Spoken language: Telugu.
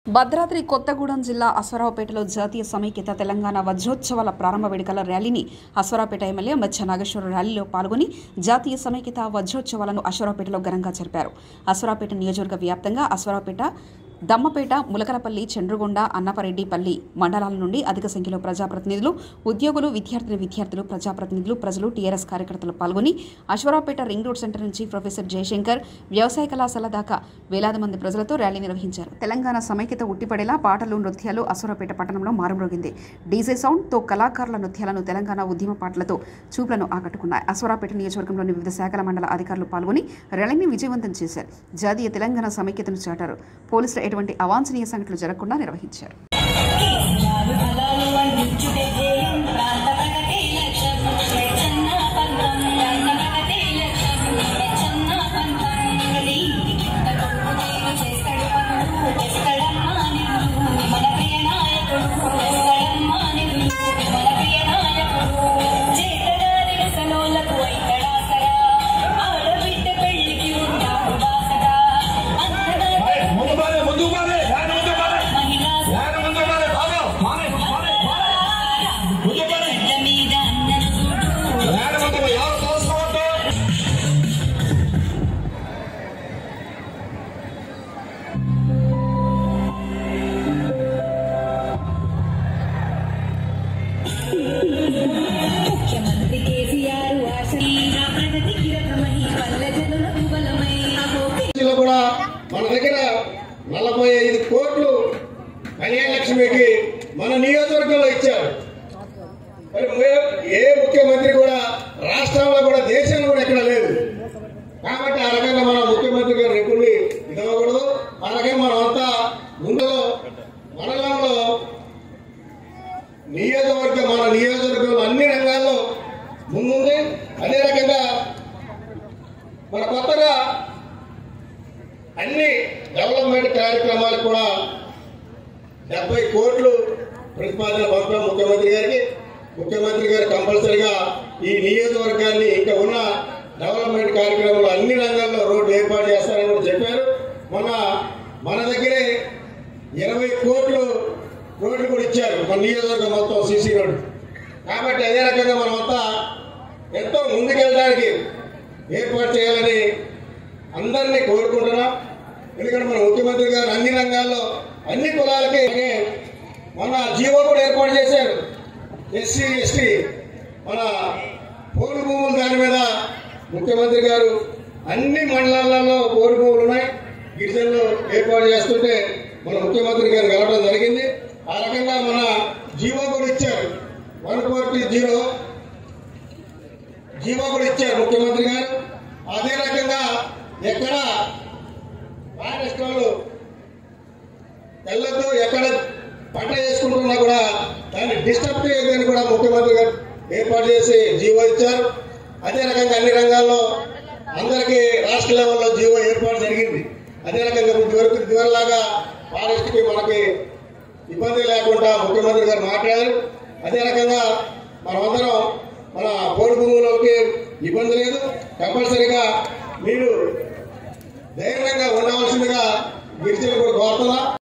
భద్రాద్రి కొత్తగూడెం జిల్లా అశ్వరావుపేటలో జాతీయ సమైక్యత తెలంగాణ వజ్రోత్సవాల ప్రారంభ వేడుకల ర్యాలీని అశ్వరావుపేట ఎమ్మెల్యే మచ్చ నాగేశ్వర ర్యాలీలో పాల్గొని జాతీయ సమైక్యత వజ్రోత్సవాలను అశ్వరావుపేటలో ఘనంగా జరిపారు అశ్వరావుపేట నియోజకవర్గ వ్యాప్తంగా అశ్వరావుపేట దమ్మపేట ములకలపల్లి చంద్రగొండ అన్నపరెడ్డిపల్లి మండలాల నుండి అధిక సంఖ్యలో ప్రజాప్రతినిధులు ఉద్యోగులు విద్యార్థిని విద్యార్థులు ప్రజాప్రతినిధులు ప్రజలు టీఆర్ఎస్ కార్యకర్తలు పాల్గొని అశ్వరావుపేట రింగ్ రోడ్ సెంటర్ నుంచి ప్రొఫెసర్ జయశంకర్ వ్యవసాయ కళాశాల దాకా వేలాది మంది ప్రజలతో ర్యాలీ నిర్వహించారు తెలంగాణ సమైక్యత ఉట్టిపడేలా పాటలు నృత్యాలు అశ్వరావుపేట పట్టణంలో మారుమ్రోగింది డీజే సౌండ్తో కళాకారుల నృత్యాలను తెలంగాణ ఉద్యమ పాటలతో చూపులను ఆకట్టుకున్నాయి అశ్వరావుపేట నియోజకవర్గంలోని వివిధ శాఖల మండల అధికారులు పాల్గొని ర్యాలీని విజయవంతం చేశారు జాతీయ తెలంగాణ సమైక్యతను చాటారు పోలీసులు ఎటువంటి అవాంఛనీయ సంఘటనలు జరగకుండా నిర్వహించారు ముందు బాలే ముందు బాలే యాన ముందు బాలే యాన ముందు బాలే బాగా మానే మానే ముందు బాలే యాన ముందు బాలే ఎవరు తోసుకోవద్దు ముఖ్యమంత్రి కేసీఆర్ ఆశీర్వాద ప్రగతికి రకమై పల్లె జనులకు బలమై అహోబి లో కూడా మన దగ్గర నలభై ఐదు కోట్లు కళ్యాణ లక్ష్మికి మన నియోజకవర్గంలో ఇచ్చారు మరి మే- ఏ ముఖ్యమంత్రి కూడా రాష్ట్రంలో కూడా దేశంలో కూడా ఎక్కడ లేదు కాబట్టి ఆ రకంగా మన ముఖ్యమంత్రి గారు రెక్కుని ఇవ్వకూడదు ఆ రకంగా మనం అంతా ముందులో మండలంలో నియోజకవర్గం మన నియోజకవర్గంలో అన్ని రంగాల్లో ముందుంది అదే రకంగా మన కొత్తగా అన్ని డెవలప్మెంట్ కార్యక్రమాలు కూడా డెబ్బై కోట్లు ప్రతిపాదన పంపాం ముఖ్యమంత్రి గారికి ముఖ్యమంత్రి గారు కంపల్సరిగా ఈ నియోజకవర్గాన్ని ఇంకా ఉన్న డెవలప్మెంట్ కార్యక్రమాలు అన్ని రంగాల్లో రోడ్లు ఏర్పాటు చేస్తారని కూడా చెప్పారు మన మన దగ్గరే ఇరవై కోట్లు రోడ్లు కూడా ఇచ్చారు మన నియోజకవర్గం మొత్తం సీసీ రోడ్డు కాబట్టి అదే రకంగా మనమంతా ఎంతో ముందుకెళ్ళడానికి ఏర్పాటు చేయాలని అందరినీ కోరుకుంటున్నాం ఎందుకంటే మన ముఖ్యమంత్రి గారు అన్ని రంగాల్లో అన్ని కులాలకి అలాగే మన జీవో కూడా ఏర్పాటు చేశారు ఎస్సీ ఎస్టీ మన పోరు భూములు దాని మీద ముఖ్యమంత్రి గారు అన్ని మండలాలలో పోరు భూములు ఉన్నాయి గిరిజనులు ఏర్పాటు చేస్తుంటే మన ముఖ్యమంత్రి గారు వెళ్ళడం జరిగింది ఆ రకంగా మన జీవో కూడా ఇచ్చారు వన్ ఫోర్టీ జీరో జీవో కూడా ఇచ్చారు ముఖ్యమంత్రి గారు అదే రకంగా ఎక్కడ ఫారెస్ట్ వాళ్ళు వెళ్ళొద్దు ఎక్కడ పంట చేసుకుంటున్నా కూడా దాన్ని డిస్టర్బ్ చేయొద్దని కూడా ముఖ్యమంత్రి గారు ఏర్పాటు చేసి జీవో ఇచ్చారు అదే రకంగా అన్ని రంగాల్లో అందరికీ రాష్ట్ర లెవెల్లో జీవో ఏర్పాటు జరిగింది అదే రకంగా ఇదివరకు ఇదివరలాగా ఫారెస్ట్ కి మనకి ఇబ్బంది లేకుండా ముఖ్యమంత్రి గారు మాట్లాడారు అదే రకంగా మనమందరం మన పోడు భూములకి ఇబ్బంది లేదు కంపల్సరీగా మీరు ధైర్యంగా ఉండవలసిందిగా గిరిజనులు కూడా కోరుతున్నా